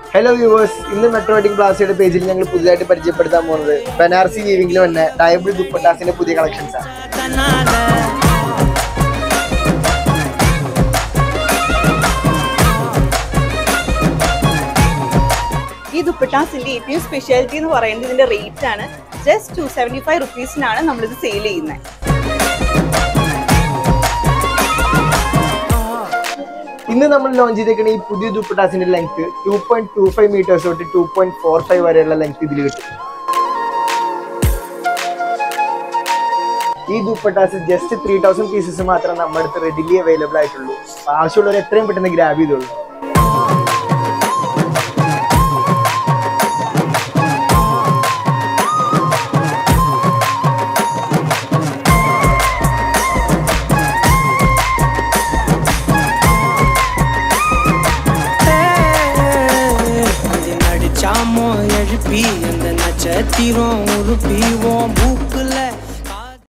hello viewers ഇന്ന് metro wedding പ്ലാസയുടെ പേജിൽ ഞങ്ങൾ പുതിയതായിട്ട് പരിചയപ്പെടുത്താൻ പോകുന്നത് ബനാറസി വീവിംഗിൽ വന്ന ഡയബിൾ ദുപ്പട്ടാസിന്റെ പുതിയ കളക്ഷൻസ് ആണ് ഈ ദുപ്പട്ടാസിന്റെ ഏറ്റവും സ്പെഷ്യാലിറ്റി എന്ന് പറയുന്നത് ഇതിന്റെ റേറ്റ് ആണ് ജസ്റ്റ് ടു സെവന്റി ഫൈവ് റുപ്പീസിനാണ് നമ്മളിത് സെയിൽ ചെയ്യുന്നത് ഇന്ന് നമ്മൾ ലോഞ്ച് ചെയ്തേക്കുന്ന ഈ പുതിയ ദുപ്പട്ടാസിന്റെ length two point two five metres തൊട്ട് ടു പോയിന്റ് ഫോർ ഫൈവ് വരെയുള്ള ലെങ്ത് ഇതിൽ കിട്ടും ഈ dupattas just three thousand pieces മാത്രം നമ്മുടെ അടുത്ത് റെഡിലി അവൈലബിൾ ആയിട്ടുള്ളൂ അപ്പൊ ആവശ്യമുള്ളവർ എത്രയും പെട്ടെന്ന് ഗ്രാബ് ചെയ്തോളൂ நடிச்சாமோ எழுப்பி அந்த நட்சத்திரம் உருப்பி உன் பூக்குல